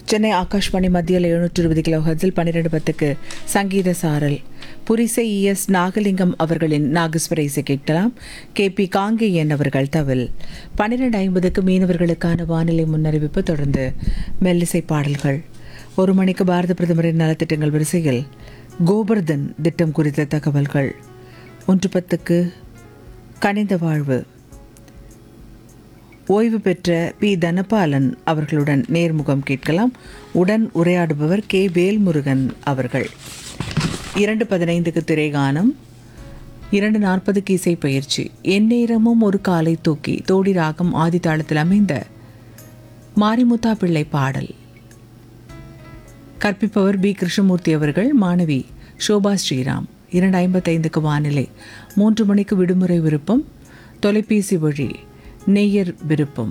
சென்னை ஆகாஷ்வாணி மத்தியில் எழுநூற்று இருபது கிலோ ஹர்ஸில் பன்னிரெண்டு பத்துக்கு சங்கீத சாரல் புரிசை இஎஸ் நாகலிங்கம் அவர்களின் நாகஸ்வர இசை கேட்கலாம் கே பி காங்கேயன் அவர்கள் தவில் பன்னிரெண்டு ஐம்பதுக்கு மீனவர்களுக்கான வானிலை முன்னறிவிப்பு தொடர்ந்து மெல்லிசை பாடல்கள் ஒரு மணிக்கு பாரத பிரதமரின் நலத்திட்டங்கள் வரிசையில் கோபர்தன் திட்டம் குறித்த தகவல்கள் ஒன்று பத்துக்கு கனிந்த வாழ்வு ஓய்வு பெற்ற பி தனபாலன் அவர்களுடன் நேர்முகம் கேட்கலாம் உடன் உரையாடுபவர் கே வேல்முருகன் அவர்கள் இரண்டு பதினைந்துக்கு திரைகானம் இரண்டு நாற்பதுக்கு இசை பயிற்சி எந்நேரமும் ஒரு காலை தூக்கி தோடி ராகம் ஆதி தாளத்தில் அமைந்த மாரிமுத்தா பிள்ளை பாடல் கற்பிப்பவர் பி கிருஷ்ணமூர்த்தி அவர்கள் மாணவி சோபா ஸ்ரீராம் இரண்டு ஐம்பத்தைந்துக்கு வானிலை மூன்று மணிக்கு விடுமுறை விருப்பம் தொலைபேசி வழி நெய்யர் விருப்பம்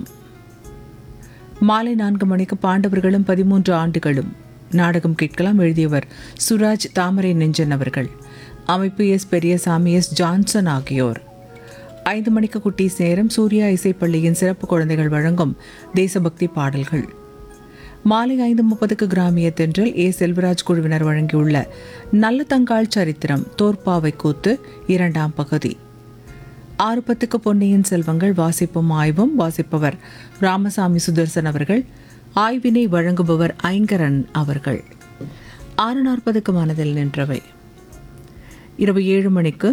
மாலை நான்கு மணிக்கு பாண்டவர்களும் பதிமூன்று ஆண்டுகளும் நாடகம் கேட்கலாம் எழுதியவர் சுராஜ் தாமரை நெஞ்சன் அவர்கள் அமைப்பு எஸ் பெரியசாமி எஸ் ஜான்சன் ஆகியோர் ஐந்து மணிக்கு குட்டீஸ் நேரம் சூர்யா இசைப்பள்ளியின் சிறப்பு குழந்தைகள் வழங்கும் தேசபக்தி பாடல்கள் மாலை ஐந்து முப்பதுக்கு கிராமிய தென்றல் ஏ செல்வராஜ் குழுவினர் வழங்கியுள்ள நல்ல தங்காள் சரித்திரம் தோற்பாவை கூத்து இரண்டாம் பகுதி ஆறு பத்துக்கு பொன்னியின் செல்வங்கள் வாசிப்பும் ஆய்வும் வாசிப்பவர் ராமசாமி சுதர்சன் அவர்கள் ஆய்வினை வழங்குபவர் ஐங்கரன் அவர்கள் ஆறு நாற்பதுக்கு மனதில் நின்றவை இரவு ஏழு மணிக்கு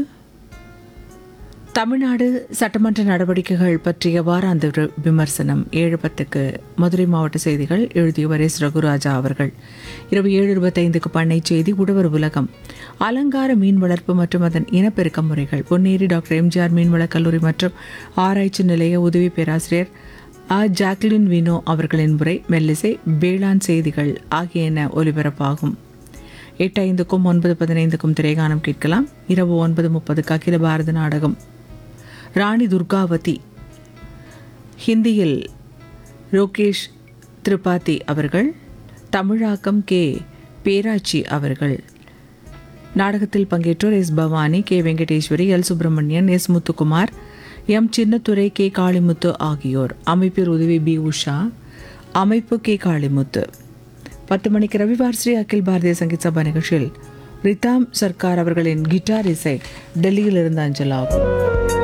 தமிழ்நாடு சட்டமன்ற நடவடிக்கைகள் பற்றிய வாராந்த வி- விமர்சனம் ஏழு பத்துக்கு மதுரை மாவட்ட செய்திகள் எழுதியவர் எஸ் ரகுராஜா அவர்கள் இரவு ஏழு இருபத்தைந்துக்கு பண்ணை செய்தி உழவர் உலகம் அலங்கார மீன் வளர்ப்பு மற்றும் அதன் இனப்பெருக்க முறைகள் பொன்னேரி டாக்டர் எம்ஜிஆர் மீன்வளக் கல்லூரி மற்றும் ஆராய்ச்சி நிலைய உதவி பேராசிரியர் ஆ ஜாக்லின் வினோ அவர்களின் முறை மெல்லிசை வேளாண் செய்திகள் ஆகியன ஒலிபரப்பாகும் எட்டு ஐந்துக்கும் ஒன்பது பதினைந்துக்கும் திரைகானம் கேட்கலாம் இரவு ஒன்பது முப்பதுக்கு அகில பாரத நாடகம் ராணி துர்காவதி ஹிந்தியில் ரோகேஷ் திரிபாதி அவர்கள் தமிழாக்கம் கே பேராச்சி அவர்கள் நாடகத்தில் பங்கேற்றோர் S Bhavani K Venkateswari L Subramanian S Muthukumar M Chinnathurai K Kalimuthu ஆகியோர் அமைப்பில் உதவி பி உஷா அமைப்பு கே காளிமுத்து பத்து மணிக்கு ரவிவார் ஸ்ரீ அகில் பாரதிய சங்கீத் சபா நிகழ்ச்சியில் ரிதாம் சர்க்கார் அவர்களின் கிட்டார் இசை டெல்லியில் இருந்து அஞ்சலாகும்